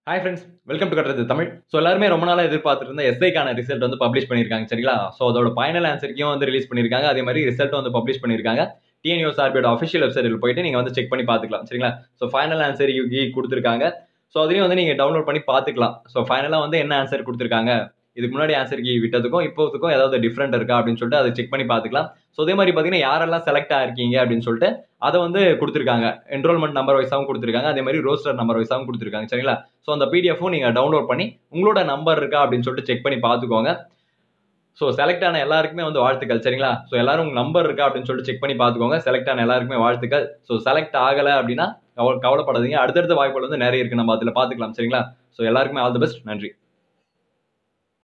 hi friends welcome to கட்டுறது Tamil so எல்லாருமே ரொம்ப நாளாக எதிர்பார்த்துட்டு இருந்த எஸ்ஐக்கான ரிசல்ட் வந்து பப்ளிஷ் பண்ணியிருக்காங்க சரிங்களா ஸோ அதோட ஃபைனல் ஆன்சருக்கும் வந்து ரிலீஸ் பண்ணியிருக்காங்க அதே மாதிரி ரிசல்ட் வந்து பப்ளிஷ் பண்ணியிருக்காங்க டிஎன்யூஎஸ் ஆர்பியோட அஃபிஷியல் வெப்சைட்டில் போயிட்டு நீங்கள் வந்து செக் பண்ணி பார்த்துக்கலாம் சரிங்களா ஸோ ஃபைனல் ஆன்சர் கொடுத்துருக்காங்க ஸோ அதையும் வந்து நீங்கள் டவுன்லோட் பண்ணி பார்த்துக்கலாம் ஸோ ஃபைனலாக வந்து என்ன ஆன்சர் கொடுத்துருக்காங்க இதுக்கு முன்னாடி ஆன்சர் கீ விட்டதுக்கும் இப்போதுக்கும் ஏதாவது டிஃப்ரெண்ட் இருக்கா அப்படின்னு சொல்லிட்டு அதை செக் பண்ணி பார்த்துக்கலாம் ஸோ அதே மாதிரி பார்த்தீங்கன்னா யாரெல்லாம் செலக்ட் ஆயிருக்கீங்க அப்படின்னு சொல்லிட்டு அதை வந்து கொடுத்துருக்காங்க என்ரோல்மெண்ட் நம்பர் வைஸாகவும் கொடுத்துருக்காங்க அதே மாதிரி ரோஸ்டர் நம்பர் வைஸாகவும் கொடுத்துருக்காங்க சரிங்களா ஸோ அந்த பிடிஎஃப்பும் நீங்கள் டவுன்லோட் பண்ணி உங்களோட நம்பர் இருக்கா அப்படின்னு சொல்லிட்டு செக் பண்ணி பார்த்துக்கோங்க ஸோ செலக்ட் ஆன எல்லாருக்குமே வந்து வாழ்த்துக்கள் சரிங்களா ஸோ எல்லாரும் உங்க நம்பர் இருக்கா அப்படின்னு சொல்லிட்டு செக் பண்ணி பார்த்துக்கோங்க செலக்ட் ஆன எல்லாருக்குமே வாழ்த்துக்கள் ஸோ செலக்ட் ஆகலை அப்படின்னா கவ- கவலைப்படாதீங்க அடுத்தடுத்த வாய்ப்புகள் வந்து நிறைய இருக்கு நம்ம அதில் பார்த்துக்கலாம் சரிங்களா ஸோ எல்லாருக்குமே ஆல் தி பெஸ்ட் நன்றி